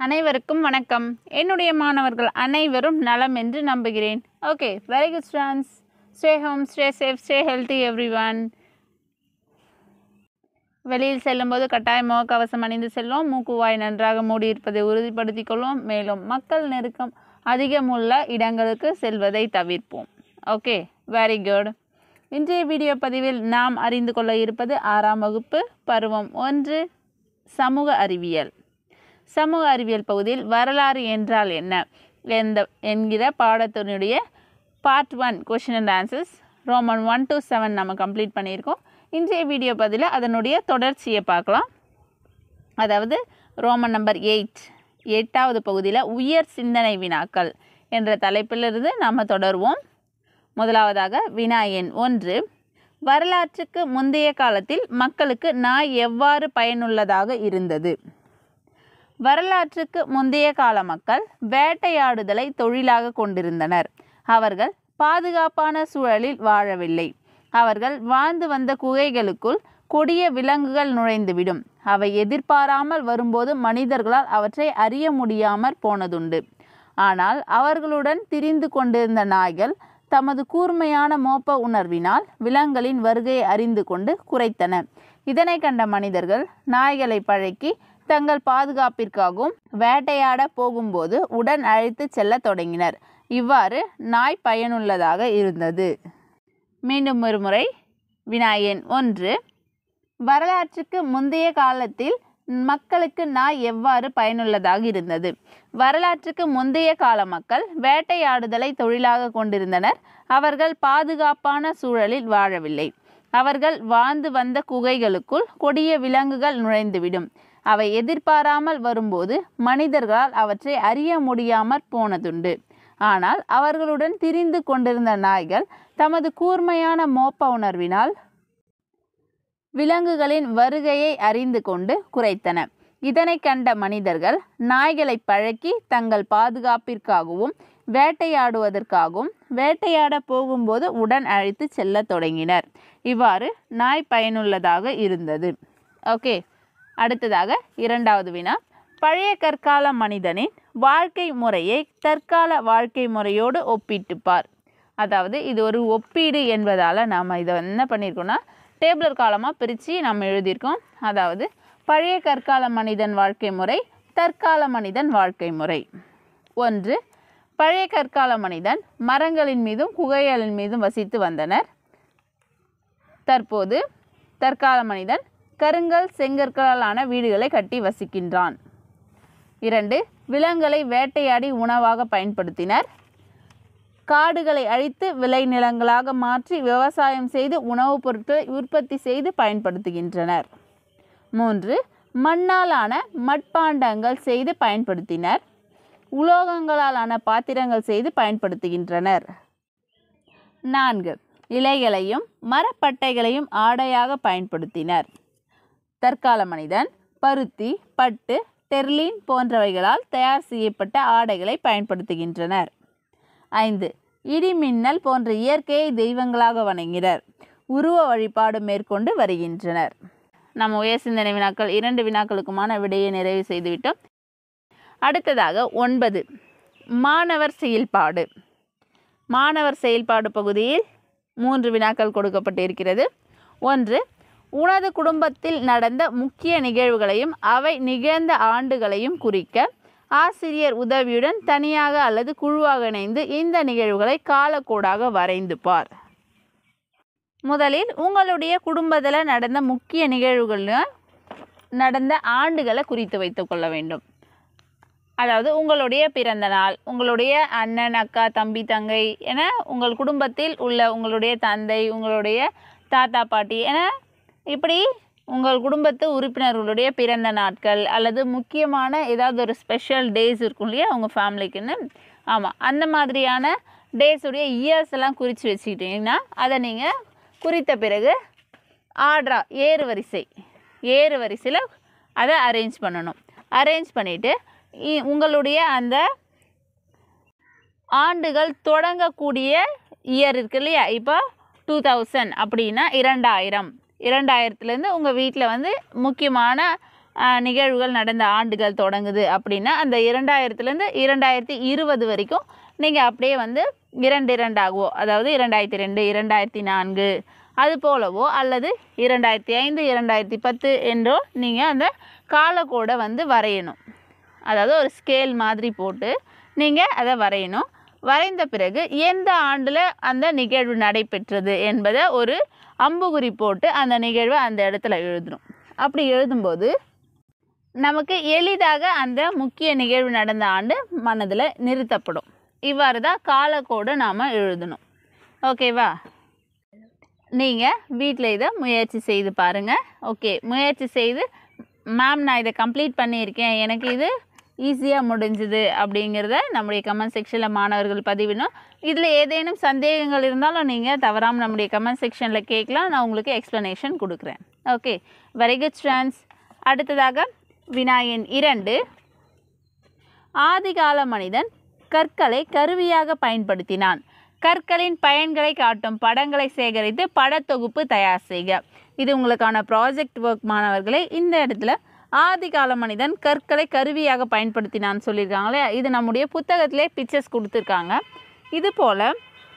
அனைவருக்கும் வணக்கம் என்னுடைய மாணவர்கள் அனைவரும் நலம் என்று நம்புகிறேன் okay very good students stay home stay safe stay healthy everyone வெளியில் செல்லும்போது கட்டாயம் முகக்கவசம் அணிந்து செல்வோம் மூக்குவாய் நன்றாக மூடியிருப்பதை உறுதிப்படுத்திக் கொள்வோம் மேலும் மக்கள் நெருக்கம் அதிகமுள்ள இடங்களுக்கு செல்வதை தவிர்ப்போம் ஓகே வெரி குட் இன்றைய வீடியோ பதிவில் நாம் அறிந்து கொள்ள இருப்பது ஆறாம் வகுப்பு பருவம் ஒன்று சமூக அறிவியல் சமூக அறிவியல் பகுதியில் வரலாறு என்றால் என்ன எந்த என்கிற பாடத்தினுடைய part one question and answers Roman one two seven நம்ம கம்ப்ளீட் பண்ணியிருக்கோம் இன்றைய வீடியோ பதில் அதனுடைய தொடர்ச்சியை பார்க்கலாம் அதாவது ரோமன் நம்பர் எயிட் எட்டாவது பகுதியில் உயர் சிந்தனை வினாக்கள் என்ற தலைப்பிலிருந்து நாம் தொடருவோம் முதலாவதாக வினா எண் ஒன்று வரலாற்றுக்கு முந்தைய காலத்தில் மக்களுக்கு நாய் எவ்வாறு பயனுள்ளதாக இருந்தது வரலாற்றுக்கு முந்தைய கால மக்கள் வேட்டையாடுதலை தொழிலாக கொண்டிருந்தனர் அவர்கள் பாதுகாப்பான சூழலில் வாழவில்லை அவர்கள் வாழ்ந்து வந்த குகைகளுக்குள் கொடிய விலங்குகள் நுழைந்துவிடும் அவை எதிர்பாராமல் வரும்போது மனிதர்களால் அவற்றை அறிய முடியாமற் போனதுண்டு ஆனால் அவர்களுடன் திரிந்து கொண்டிருந்த நாய்கள் தமது கூர்மையான மோப்ப உணர்வினால் விலங்குகளின் வருகையை அறிந்து கொண்டு குறைத்தன இதனை கண்ட மனிதர்கள் நாய்களை பழக்கி தங்கள் பாதுகாப்பிற்காகவும் வேட்டையாட போகும்போது உடன் அழைத்து செல்ல தொடங்கினர் இவ்வாறு நாய் பயனுள்ளதாக இருந்தது மீண்டும் ஒரு முறை வினாயன் ஒன்று வரலாற்றுக்கு முந்தைய காலத்தில் மக்களுக்கு நாய் எவ்வாறு பயனுள்ளதாக இருந்தது வரலாற்றுக்கு முந்தைய கால மக்கள் வேட்டையாடுதலை தொழிலாக கொண்டிருந்தனர் அவர்கள் பாதுகாப்பான சூழலில் வாழவில்லை அவர்கள் வாழ்ந்து வந்த குகைகளுக்குள் கொடிய விலங்குகள் நுழைந்துவிடும் அவை எதிர்பாராமல் வரும்போது மனிதர்களால் அவற்றை அறிய முடியாமற் போனதுண்டு ஆனால் அவர்களுடன் திரிந்து கொண்டிருந்த நாய்கள் தமது கூர்மையான மோப்ப உணர்வினால் விலங்குகளின் வருகையை அறிந்து கொண்டு குறைத்தன இதனை கண்ட மனிதர்கள் நாய்களை பழக்கி தங்கள் பாதுகாப்பிற்காகவும் வேட்டையாடுவதற்காகவும் வேட்டையாட போகும்போது உடன் அழைத்து செல்ல தொடங்கினர் இவ்வாறு நாய் பயனுள்ளதாக இருந்தது ஓகே அடுத்ததாக இரண்டாவது வினா பழைய கற்கால மனிதனின் வாழ்க்கை முறையை தற்கால வாழ்க்கை முறையோடு ஒப்பிட்டு பார் அதாவது இது ஒரு ஒப்பீடு என்பதால் நாம் இதை என்ன பண்ணியிருக்கோம்னா டேபிளர் காலமாக பிரித்து நம்ம எழுதியிருக்கோம் அதாவது பழைய கற்கால மனிதன் வாழ்க்கை முறை தற்கால மனிதன் வாழ்க்கை முறை ஒன்று பழைய கற்கால மனிதன் மரங்களின் மீதும் குகைகளின் மீதும் வசித்து வந்தனர் தற்போது தற்கால மனிதன் கருங்கல் செங்கற்களாலான வீடுகளை கட்டி வசிக்கின்றான் இரண்டு விலங்குகளை வேட்டையாடி உணவாக பயன்படுத்தினர் காடுகளை அழித்து விளைநிலங்களாக மாற்றி விவசாயம் செய்து உணவுப் பொருட்களை உற்பத்தி செய்து பயன்படுத்துகின்றனர் மூன்று மண்ணாலான மட்பாண்டங்கள் செய்து பயன்படுத்தினர் உலோகங்களாலான பாத்திரங்கள் செய்து பயன்படுத்துகின்றனர் நான்கு இலைகளையும் மரப்பட்டைகளையும் ஆடையாக பயன்படுத்தினர் தற்கால மனிதன் பருத்தி பட்டு டெர்லின் போன்றவைகளால் தயார் செய்யப்பட்ட ஆடைகளை பயன்படுத்துகின்றனர் ஐந்து இடிமின்னல் போன்ற இயற்கையை தெய்வங்களாக வணங்கினர் உருவ வழிபாடு மேற்கொண்டு வருகின்றனர் நம்ம உயர் சிந்தனை வினாக்கள் இரண்டு வினாக்களுக்குமான விடையை நிறைவு செய்துவிட்டோம் அடுத்ததாக ஒன்பது மாணவர் செயல்பாடு மாணவர் செயல்பாடு பகுதியில் மூன்று வினாக்கள் கொடுக்கப்பட்டிருக்கிறது ஒன்று உனது குடும்பத்தில் நடந்த முக்கிய நிகழ்வுகளையும் அவை நிகழ்ந்த ஆண்டுகளையும் குறிக்க ஆசிரியர் உதவியுடன் தனியாக அல்லது குழுவாக இணைந்து இந்த நிகழ்வுகளை காலக்கோடாக வரைந்து பார் முதலில் உங்களுடைய குடும்பத்தில் நடந்த முக்கிய நிகழ்வுகளில் நடந்த ஆண்டுகளை குறித்து வைத்து கொள்ள வேண்டும் அதாவது உங்களுடைய பிறந்த நாள் உங்களுடைய அண்ணன் அக்கா தம்பி தங்கை என உங்கள் குடும்பத்தில் உள்ள உங்களுடைய தந்தை உங்களுடைய தாத்தா பாட்டி என இப்படி உங்கள் குடும்பத்து உறுப்பினர்களுடைய பிறந்த நாட்கள் அல்லது முக்கியமான ஏதாவது ஒரு ஸ்பெஷல் டேஸ் இருக்கும் இல்லையா உங்கள் ஃபேமிலிக்குன்னு ஆமாம் அந்த மாதிரியான டேஸுடைய இயர்ஸ் எல்லாம் குறித்து வச்சுக்கிட்டிங்கன்னா அதை நீங்கள் குறித்த பிறகு ஆர்டரா ஏறு வரிசை ஏறு வரிசையில் அதை அரேஞ்ச் பண்ணணும் அரேஞ்ச் பண்ணிவிட்டு உங்களுடைய அந்த ஆண்டுகள் தொடங்கக்கூடிய இயர் இருக்கு இல்லையா இப்போ டூ தௌசண்ட் அப்படின்னா இரண்டாயிரம் இரண்டாயிரத்துலேருந்து உங்கள் வீட்டில் வந்து முக்கியமான ஆஹ், நிகழ்வுகள் நடந்த ஆண்டுகள் தொடங்குது அப்படின்னா அந்த இரண்டாயிரத்துலேருந்து இரண்டாயிரத்தி இருபது வரைக்கும் நீங்கள் அப்படியே வந்து இரண்டு இரண்டாகவோ அதாவது இரண்டாயிரத்தி ரெண்டு இரண்டாயிரத்தி நான்கு அது போலவோ அல்லது இரண்டாயிரத்தி ஐந்து இரண்டாயிரத்தி பத்து என்றோ நீங்கள் அந்த காலக்கோடை வந்து வரையணும் அதாவது ஒரு ஸ்கேல் மாதிரி போட்டு நீங்கள் அதை வரையணும் வரைந்த பிறகு எந்த ஆண்டில் அந்த நிகழ்வு நடைபெற்றது என்பதை ஒரு அம்புகுறி போட்டு அந்த நிகழ்வை அந்த இடத்துல எழுதணும் அப்படி எழுதும்போது நமக்கு எளிதாக அந்த முக்கிய நிகழ்வு நடந்த ஆண்டு மனதில் நிறுத்தப்படும் இவ்வாறு தான் காலக்கோடு நாம் எழுதணும் ஓகேவா நீங்கள் வீட்டில் இதை முயற்சி செய்து பாருங்கள் ஓகே முயற்சி செய்து மேம் நான் இதை கம்ப்ளீட் பண்ணியிருக்கேன் எனக்கு இது ஈஸியாக முடிஞ்சுது அப்படிங்கிறத நம்முடைய கமெண்ட் செக்ஷனில் மாணவர்கள் பதிவிடணும் இதில் ஏதேனும் சந்தேகங்கள் இருந்தாலும் நீங்கள் தவறாமல் நம்முடைய கமெண்ட் செக்ஷனில் கேட்கலாம் நான் உங்களுக்கு எக்ஸ்ப்ளனேஷன் கொடுக்குறேன் ஓகே வெரி குட் ஸ்டான்ஸ் அடுத்ததாக வினாயன் இரண்டு ஆதிகால மனிதன் கற்களை கருவியாக பயன்படுத்தினான் கற்களின் பயன்களை காட்டும் படங்களை சேகரித்து படத்தொகுப்பு தயார் செய்க இது உங்களுக்கான ப்ராஜெக்ட் ஒர்க் மாணவர்களே இந்த இடத்துல ஆதிகால மனிதன் கற்களை கருவியாக பயன்படுத்தினான்னு சொல்லியிருக்காங்களே இது நம்முடைய புத்தகத்திலே பிக்சர்ஸ் கொடுத்துருக்காங்க இது போல்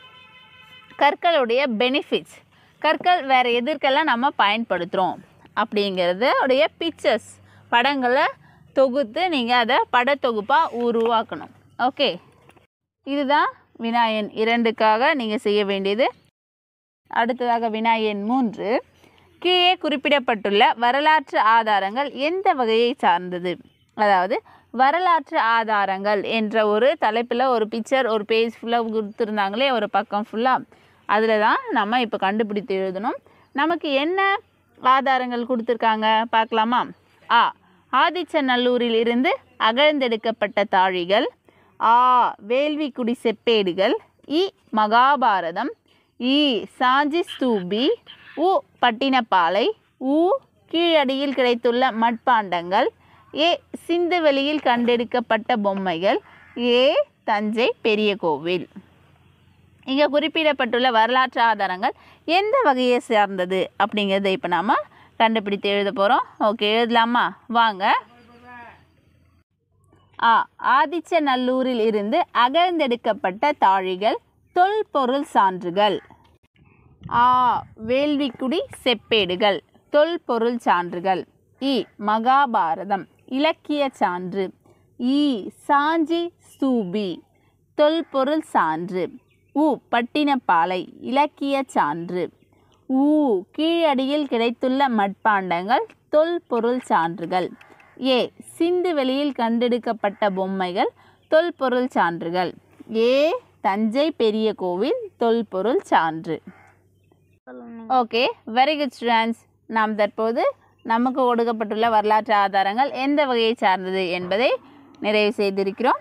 கற்களுடைய பெனிஃபிட்ஸ் கற்கள் வேறு எதற்கெல்லாம் நம்ம பயன்படுத்துகிறோம் அப்படிங்கிறது உடைய பிக்சர்ஸ் படங்களை தொகுத்து நீங்கள் அதை படத்தொகுப்பாக உருவாக்கணும் ஓகே இதுதான் வினாயன் இரண்டுக்காக நீங்கள் செய்ய வேண்டியது அடுத்ததாக வினாயன் மூன்று கீழே குறிப்பிடப்பட்டுள்ள வரலாற்று ஆதாரங்கள் எந்த வகையை சார்ந்தது அதாவது வரலாற்று ஆதாரங்கள் என்ற ஒரு தலைப்பில் ஒரு பிக்சர் ஒரு பேஜ் ஃபுல்லாக கொடுத்துருந்தாங்களே ஒரு பக்கம் ஃபுல்லாக அதில் தான் நம்ம இப்போ கண்டுபிடித்து எழுதணும் நமக்கு என்ன ஆதாரங்கள் கொடுத்துருக்காங்க பார்க்கலாமா ஆ ஆதிச்சநல்லூரில் இருந்து அகழ்ந்தெடுக்கப்பட்ட தாழிகள் ஆ வேள்விக்குடி செப்பேடுகள் இ மகாபாரதம் இ சாஞ்சி ஸ்தூபி உ பட்டினப்பாலை உ கீழடியில் கிடைத்துள்ள மட்பாண்டங்கள் ஏ சிந்துவெளியில் கண்டெடுக்கப்பட்ட பொம்மைகள் ஏ தஞ்சை பெரிய கோவில் இங்கே குறிப்பிடப்பட்டுள்ள வரலாற்று ஆதாரங்கள் எந்த வகையை சார்ந்தது அப்படிங்கிறத இப்போ நாம் கண்டுபிடித்து எழுத போகிறோம் ஓகே எழுதலாமா வாங்க ஆ ஆதிச்சநல்லூரில் இருந்து அகழ்ந்தெடுக்கப்பட்ட தாழிகள் தொல்பொருள் சான்றுகள் ஆ வேள்விக்குடி செப்பேடுகள் தொல்பொருள் சான்றுகள் இ மகாபாரதம் இலக்கிய சான்று இ சாஞ்சி ஸ்தூபி தொல்பொருள் சான்று உ பட்டினப்பாலை இலக்கிய சான்று ஊ கீழடியில் கிடைத்துள்ள மட்பாண்டங்கள் தொல்பொருள் சான்றுகள் ஏ சிந்துவெளியில் கண்டெடுக்கப்பட்ட பொம்மைகள் தொல்பொருள் சான்றுகள் ஏ தஞ்சை பெரிய கோவில் தொல்பொருள் சான்று ஓகே வெரி குட் ஸ்டூடெண்ட்ஸ் நாம் தற்போது நமக்கு கொடுக்கப்பட்டுள்ள வரலாற்று ஆதாரங்கள் எந்த வகையை சார்ந்தது என்பதை நிறைவு செய்திருக்கிறோம்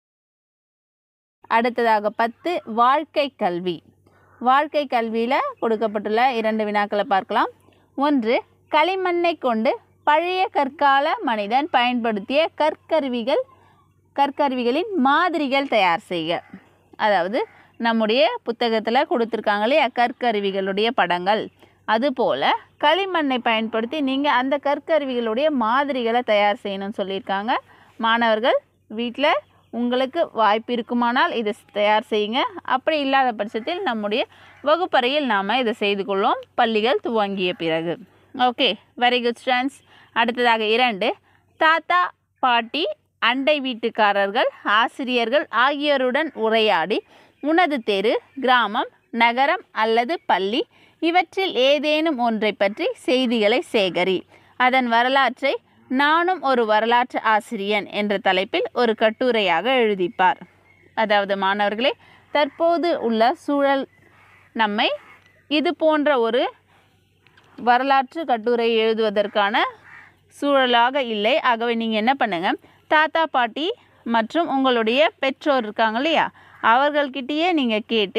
அடுத்ததாக பத்து வாழ்க்கை கல்வி வாழ்க்கை கல்வியில் கொடுக்கப்பட்டுள்ள இரண்டு வினாக்களை பார்க்கலாம் ஒன்று களிமண்ணை கொண்டு பழைய கற்கால மனிதன் பயன்படுத்திய கற்கருவிகள் கற்கருவிகளின் மாதிரிகள் தயார் செய்க அதாவது நம்முடைய புத்தகத்தில் கொடுத்துருக்காங்க இல்லையா கற்கருவிகளுடைய படங்கள் அதுபோல் களிமண்ணை பயன்படுத்தி நீங்கள் அந்த கற்கருவிகளுடைய மாதிரிகளை தயார் செய்யணும்னு சொல்லியிருக்காங்க மாணவர்கள் வீட்டில் உங்களுக்கு வாய்ப்பு இருக்குமானால் இதை தயார் செய்யுங்க அப்படி இல்லாத பட்சத்தில் நம்முடைய வகுப்பறையில் நாம் இதை செய்து கொள்வோம் பள்ளிகள் துவங்கிய பிறகு ஓகே வெரி குட் ஸ்டூடெண்ட்ஸ் அடுத்ததாக இரண்டு தாத்தா பாட்டி அண்டை வீட்டுக்காரர்கள் ஆசிரியர்கள் ஆகியோருடன் உரையாடி உனது தெரு கிராமம் நகரம் அல்லது பள்ளி இவற்றில் ஏதேனும் ஒன்றை பற்றி செய்திகளை சேகரி அதன் வரலாற்றை நானும் ஒரு வரலாற்று ஆசிரியன் என்ற தலைப்பில் ஒரு கட்டுரையாக எழுதிப்பார் அதாவது மாணவர்களே தற்போது உள்ள சூழல் நம்மை இது போன்ற ஒரு வரலாற்று கட்டுரை எழுதுவதற்கான சூழலாக இல்லை ஆகவே நீங்கள் என்ன பண்ணுங்கள் தாத்தா பாட்டி மற்றும் உங்களுடைய பெற்றோர் இருக்காங்க இல்லையா அவர்கள்கிட்டயே நீங்கள் கேட்டு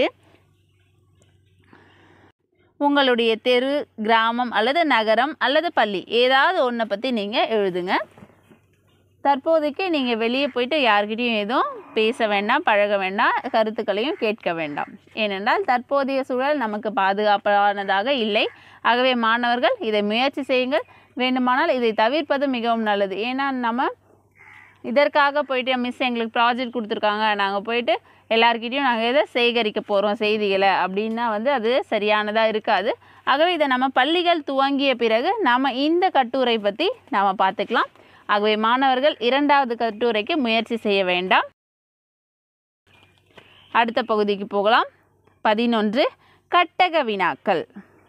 உங்களுடைய தெரு கிராமம் அல்லது நகரம் அல்லது பள்ளி ஏதாவது ஒன்றை பற்றி நீங்கள் எழுதுங்க தற்போதைக்கு நீங்கள் வெளியே போயிட்டு யார்கிட்டயும் எதுவும் பேச வேண்டாம் பழக வேண்டாம் கருத்துக்களையும் கேட்க வேண்டாம் ஏனென்றால் தற்போதைய சூழல் நமக்கு பாதுகாப்பானதாக இல்லை ஆகவே மாணவர்கள் இதை முயற்சி செய்யுங்கள் வேண்டுமானால் இதை தவிர்ப்பது மிகவும் நல்லது ஏன்னா நம்ம இதற்காக போயிட்டு மிஸ் எங்களுக்கு ப்ராஜெக்ட் கொடுத்துருக்காங்க நாங்கள் போயிட்டு எல்லார்கிட்டயும் நாங்கள் எதை சேகரிக்க போகிறோம் செய்திகளை அப்படின்னா வந்து அது சரியானதாக இருக்காது ஆகவே இதை நம்ம பள்ளிகள் துவங்கிய பிறகு நாம் இந்த கட்டுரை பற்றி நாம் பார்த்துக்கலாம் ஆகவே மாணவர்கள் இரண்டாவது கட்டுரைக்கு முயற்சி செய்ய வேண்டாம் அடுத்த பகுதிக்கு போகலாம் பதினொன்று கட்டக வினாக்கள்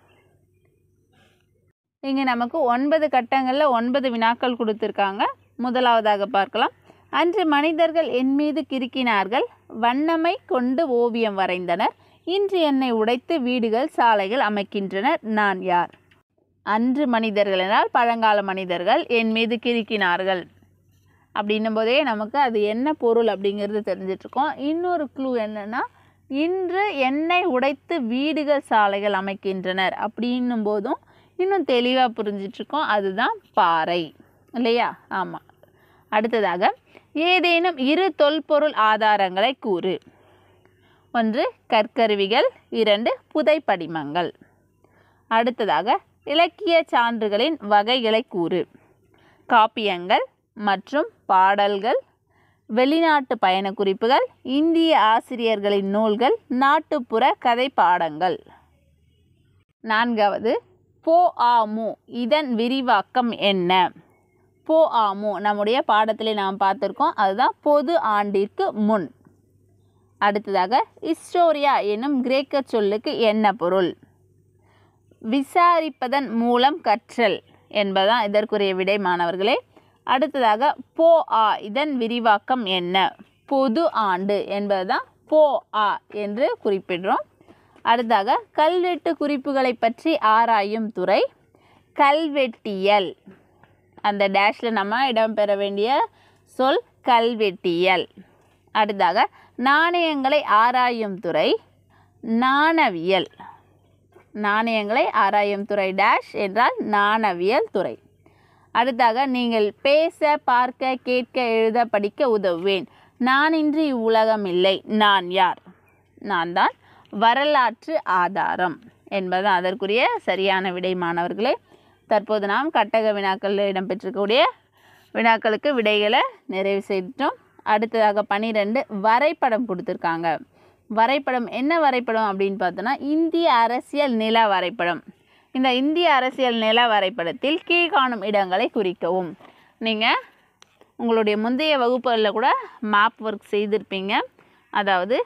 இங்கே நமக்கு ஒன்பது கட்டங்களில் ஒன்பது வினாக்கள் கொடுத்துருக்காங்க முதலாவதாக பார்க்கலாம் அன்று மனிதர்கள் என் மீது கிறுக்கினார்கள் வண்ணமை கொண்டு ஓவியம் வரைந்தனர் இன்று என்னை உடைத்து வீடுகள் சாலைகள் அமைக்கின்றனர் நான் யார் அன்று மனிதர்கள் என்றால் பழங்கால மனிதர்கள் என் மீது கிறுக்கினார்கள் அப்படின்னும் போதே நமக்கு அது என்ன பொருள் அப்படிங்கிறது தெரிஞ்சிட்ருக்கோம் இன்னொரு க்ளூ என்னென்னா இன்று எண்ணெய் உடைத்து வீடுகள் சாலைகள் அமைக்கின்றனர் அப்படின்னும் போதும் இன்னும் தெளிவாக புரிஞ்சிட்ருக்கோம் அதுதான் பாறை இல்லையா ஆமாம் அடுத்ததாக ஏதேனும் இரு தொல்பொருள் ஆதாரங்களை கூறு ஒன்று கற்கருவிகள் இரண்டு புதைப்படிமங்கள் அடுத்ததாக இலக்கிய சான்றுகளின் வகைகளை கூறு காப்பியங்கள் மற்றும் பாடல்கள் வெளிநாட்டு பயண குறிப்புகள் இந்திய ஆசிரியர்களின் நூல்கள் நாட்டுப்புற கதை பாடங்கள் நான்காவது போ ஆமு இதன் விரிவாக்கம் என்ன போ ஆமு நம்முடைய பாடத்திலே நாம் பார்த்துருக்கோம் அதுதான் பொது ஆண்டிற்கு முன் அடுத்ததாக இஸ்டோரியா என்னும் கிரேக்க சொல்லுக்கு என்ன பொருள் விசாரிப்பதன் மூலம் கற்றல் என்பதுதான் இதற்குரிய விடை மாணவர்களே அடுத்ததாக போ ஆ இதன் விரிவாக்கம் என்ன பொது ஆண்டு என்பதுதான் போ ஆ என்று குறிப்பிடுறோம் அடுத்ததாக கல்வெட்டு குறிப்புகளை பற்றி ஆராயும் துறை கல்வெட்டியல் அந்த டேஷில் நம்ம இடம்பெற வேண்டிய சொல் கல்வெட்டியல் அடுத்ததாக நாணயங்களை ஆராயும் துறை நாணவியல் நாணயங்களை ஆராயும் துறை டேஷ் என்றால் நாணவியல் துறை அடுத்தாக நீங்கள் பேச பார்க்க கேட்க எழுத படிக்க உதவுவேன் நானின்றி இவ்வுலகம் இல்லை நான் யார் நான் தான் வரலாற்று ஆதாரம் என்பது அதற்குரிய சரியான விடை மாணவர்களே தற்போது நாம் கட்டக வினாக்களில் இடம்பெற்றிருக்கக்கூடிய வினாக்களுக்கு விடைகளை நிறைவு செய்துட்டோம் அடுத்ததாக பன்னிரெண்டு வரைபடம் கொடுத்துருக்காங்க வரைபடம் என்ன வரைபடம் அப்படின்னு பார்த்தோன்னா இந்திய அரசியல் நில வரைபடம் இந்த இந்திய அரசியல் நில வரைபடத்தில் கீழ்காணும் இடங்களை குறிக்கவும் நீங்கள் உங்களுடைய முந்தைய வகுப்புகளில் கூட மேப் ஒர்க் செய்திருப்பீங்க அதாவது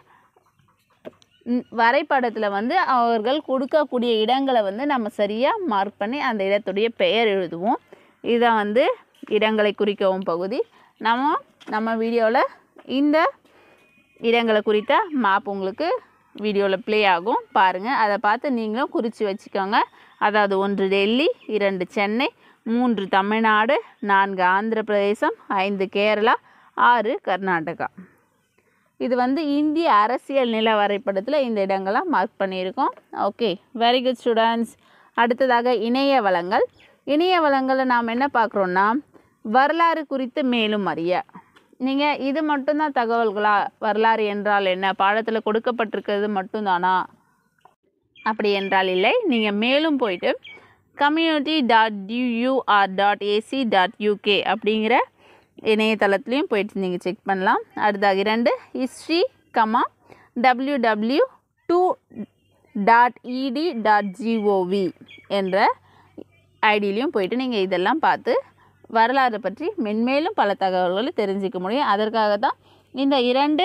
வரைபடத்தில் வந்து அவர்கள் கொடுக்கக்கூடிய இடங்களை வந்து நம்ம சரியாக மார்க் பண்ணி அந்த இடத்துடைய பெயர் எழுதுவோம் இதை வந்து இடங்களை குறிக்கவும் பகுதி நம்ம நம்ம வீடியோவில் இந்த இடங்களை குறித்த மேப் உங்களுக்கு வீடியோவில் ப்ளே ஆகும் பாருங்கள் அதை பார்த்து நீங்களும் குறித்து வச்சுக்கோங்க அதாவது ஒன்று டெல்லி இரண்டு சென்னை மூன்று தமிழ்நாடு நான்கு ஆந்திர பிரதேசம் ஐந்து கேரளா ஆறு கர்நாடகா இது வந்து இந்திய அரசியல் நில வரைபடத்தில் இந்த இடங்கள்லாம் மார்க் பண்ணியிருக்கோம் ஓகே வெரி குட் ஸ்டூடெண்ட்ஸ் அடுத்ததாக இணைய வளங்கள் இணைய வளங்களில் நாம் என்ன பார்க்குறோன்னா வரலாறு குறித்து மேலும் அறிய நீங்கள் இது மட்டும்தான் தகவல்களா வரலாறு என்றால் என்ன பாடத்தில் கொடுக்கப்பட்டிருக்கிறது மட்டும்தானா அப்படி என்றால் இல்லை நீங்கள் மேலும் போயிட்டு community dot TUR dot AC dot UK அப்படிங்கிற இணையதளத்துலேயும் போயிட்டு நீங்கள் செக் பண்ணலாம் அடுத்ததாக இரண்டு history comma W W two dot ED dot GOV என்ற ஐடியிலையும் போயிட்டு நீங்கள் இதெல்லாம் பார்த்து வரலாறு பற்றி மென்மேலும் பல தகவல்களை தெரிஞ்சிக்க முடியும் அதற்காக தான் இந்த இரண்டு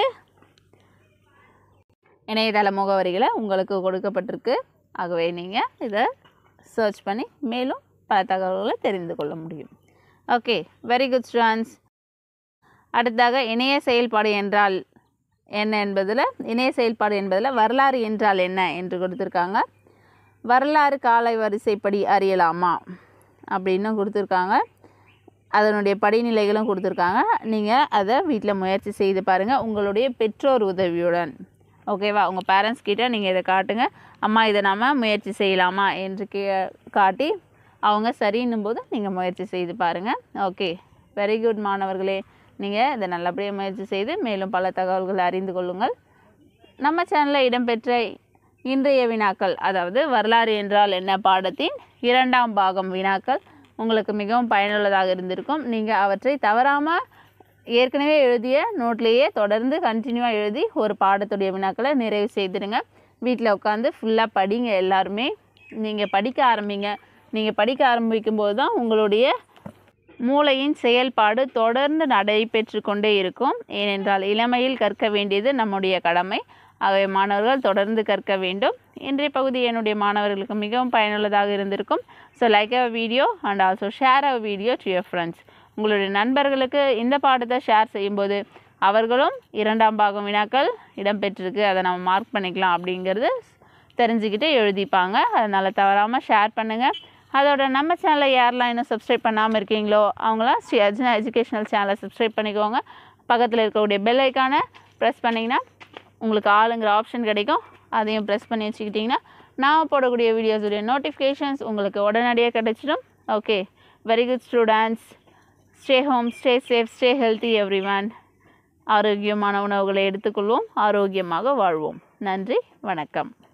இணையதள முகவரிகளை உங்களுக்கு கொடுக்கப்பட்டிருக்கு ஆகவே நீங்கள் இதை சர்ச் பண்ணி மேலும் பல தகவல்களை தெரிந்து கொள்ள முடியும் ஓகே வெரி குட் ஸ்டூடெண்ட்ஸ் அடுத்ததாக இணைய செயல்பாடு என்றால் என்ன என்பதில் இணைய செயல்பாடு என்பதில் வரலாறு என்றால் என்ன என்று கொடுத்துருக்காங்க வரலாறு கால வரிசைப்படி அறியலாமா அப்படின்னு கொடுத்துருக்காங்க அதனுடைய படிநிலைகளும் கொடுத்துருக்காங்க நீங்கள் அதை வீட்டில் முயற்சி செய்து பாருங்கள் உங்களுடைய பெற்றோர் உதவியுடன் ஓகேவா உங்கள் பேரண்ட்ஸ் கிட்ட நீங்கள் இதை காட்டுங்க அம்மா இதை நாம் முயற்சி செய்யலாமா என்று கே காட்டி அவங்க சரின்னும் போது நீங்கள் முயற்சி செய்து பாருங்கள் ஓகே வெரி குட் மாணவர்களே நீங்கள் இதை நல்லபடியாக முயற்சி செய்து மேலும் பல தகவல்களை அறிந்து கொள்ளுங்கள் நம்ம சேனலில் இடம்பெற்ற இன்றைய வினாக்கள் அதாவது வரலாறு என்றால் என்ன பாடத்தின் இரண்டாம் பாகம் வினாக்கள் உங்களுக்கு மிகவும் பயனுள்ளதாக இருந்திருக்கும் நீங்கள் அவற்றை தவறாமல் ஏற்கனவே எழுதிய நோட்லேயே தொடர்ந்து கண்டினியூவாக எழுதி ஒரு பாடத்துடைய வினாக்களை நிறைவு செய்திடுங்க வீட்டில் உட்காந்து ஃபுல்லாக படிங்க எல்லாருமே நீங்கள் படிக்க ஆரம்பிங்க நீங்கள் படிக்க ஆரம்பிக்கும் போது தான் உங்களுடைய மூளையின் செயல்பாடு தொடர்ந்து நடைபெற்று கொண்டே இருக்கும் ஏனென்றால் இளமையில் கற்க வேண்டியது நம்முடைய கடமை ஆகவே மாணவர்கள் தொடர்ந்து கற்க வேண்டும் இன்றைய பகுதி என்னுடைய மாணவர்களுக்கு மிகவும் பயனுள்ளதாக இருந்திருக்கும் so like a video and also share a video to your friends உங்களுடைய நண்பர்களுக்கு இந்த பாடத்தை ஷேர் செய்யும்போது அவர்களும் இரண்டாம் பாகம் வினாக்கள் இடம்பெற்றிருக்கு அதை நம்ம மார்க் பண்ணிக்கலாம் அப்படிங்கிறது தெரிஞ்சுக்கிட்டு எழுதிப்பாங்க அதனால் தவறாமல் ஷேர் பண்ணுங்கள் அதோட நம்ம சேனலை யாரெல்லாம் இன்னும் சப்ஸ்கிரைப் பண்ணாமல் இருக்கீங்களோ அவங்களாம் ஸ்ரீ அர்ஜுனா எஜுகேஷனல் சேனலை சப்ஸ்கிரைப் பண்ணிக்கோங்க பக்கத்தில் இருக்கக்கூடிய பெல் ஐக்கானை ப்ரெஸ் பண்ணிங்கன்னா உங்களுக்கு ஆளுங்கிற ஆப்ஷன் கிடைக்கும் அதையும் ப்ரெஸ் பண்ணி வச்சுக்கிட்டிங்கன்னா நான் போடக்கூடிய வீடியோஸுடைய நோட்டிஃபிகேஷன்ஸ் உங்களுக்கு உடனடியாக கிடைச்சிடும் okay very good students stay home stay safe stay healthy everyone ஆரோக்கியமான உணவுகளை எடுத்துக்கொள்வோம் ஆரோக்கியமாக வாழ்வோம் நன்றி வணக்கம்